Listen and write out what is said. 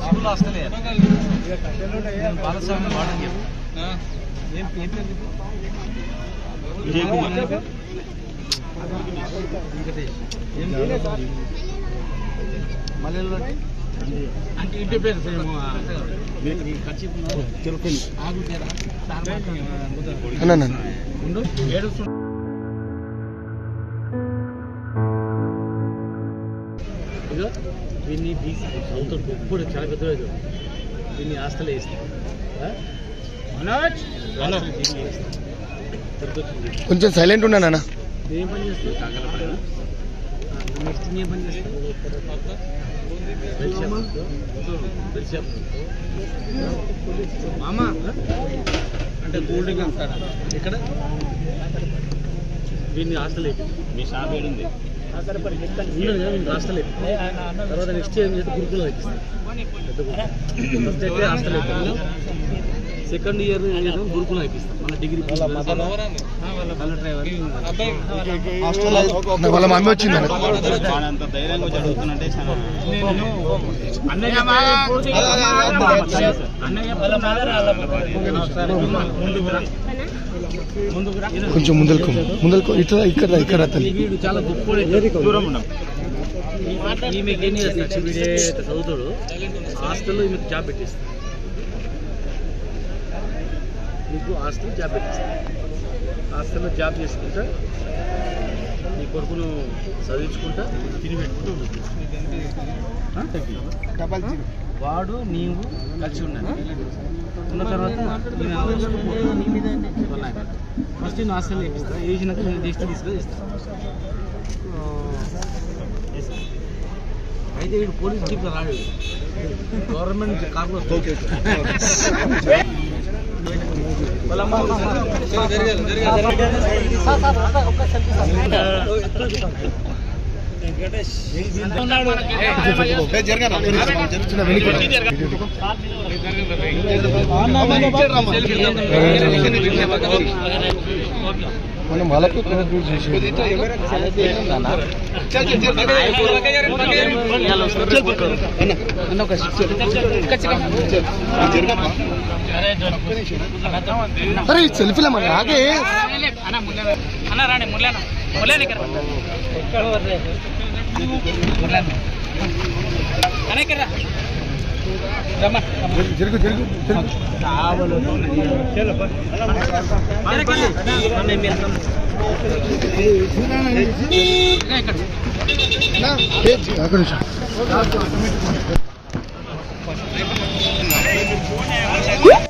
School వస్తలే బాలస్వామి వాడని చెప్పు ఏం ఏం పేరు చెప్పు? విజయ్ కుమార్. వెంకటేష్ ఏం పేరు? మల్లెల్లో అంటే ఇంటి పేరు సేమ్ ఖర్చు ఆగు పేరా సార్ మాట్లాడు. అన్న అన్న. ఉండు ఏడుస్తు ఇదిగో దీన్ని బీసీ చదువుతాడు గొప్పడు చాలా పెద్ద దీన్ని హాస్టల్ వేస్తాం మనోజ్ హాస్టల్ దీన్ని వేస్తాం తిరుపతి కొంచెం సైలెంట్ ఉన్నాను అన్న ఏం పని చేస్తావు కాకల పని నెక్స్ట్ ఏం పని చేస్తావు బెల్ షాప్ బెల్ షాప్ మామ అంటే కూల్ డ్రింక్ అంటారా ఇక్కడ దీన్ని హాస్టల్ మీ షాప్ ఏడుంది ఉండదు కదా దీన్ని హాస్టల్ తర్వాత నెక్స్ట్ ఏం చేస్తే గురుకులం ఎక్కిస్తాం పెద్ద గురుకులం ఫస్ట్ అయితే హాస్టల్ ఎక్కిస్తాం సెకండ్ ఇయర్ గురుకులం ఎక్కిస్తాం మన డిగ్రీ కలర్ డ్రైవర్ అన్న, వాళ్ళ మమ్మీ వచ్చింది అన్న వాడంత ధైర్యంగా వచ్చి అడుగుతున్నట్టే చాలా అన్నయ్య ముందుకు రా. కొంచెం ముందరకు ముందరకు ఇట్లా ఇక్కడ రా, ఇక్కడ రా తల్లి వీడు చాలా గొప్ప దూరం ఉన్నాం ఈమెకి ఎన్ని చేస్తాడు వీడే చదువుతాడు హాస్టల్లో ఈమెకి జాబ్ పెట్టిస్తాడు నీకు హాస్టల్ జాబ్ పెట్టిస్తాడు హాస్టల్లో జాబ్ చేసుకుంటా నీ కొడుకును చదివించుకుంటా తిని పెట్టుకుంటూ ఉంటుంది ఆ? వాడు నీవు కలిసి ఉన్నాను ఉన్న తర్వాత ఫస్ట్ నేను హాస్టల్ వేపిస్తా వేసినాక నేను నెక్స్ట్ తీసుకొని ఇస్తాను అయితే వీడు పోలీస్ జీప్ రాడు గవర్నమెంట్ కార్లో చిన్న వెనక్కి రా. మనం వాళ్ళకి congratulate చేసేది. అరే ఈ సెల్ఫీలో మన ఆగే అన్న రాండి మురళన్న మురళన్న ఇక్కడ అన్న ఇక్కడ రా. రమ్మా జరుగు జరుగు జరుగు ఏ, అక్కడ నుంచి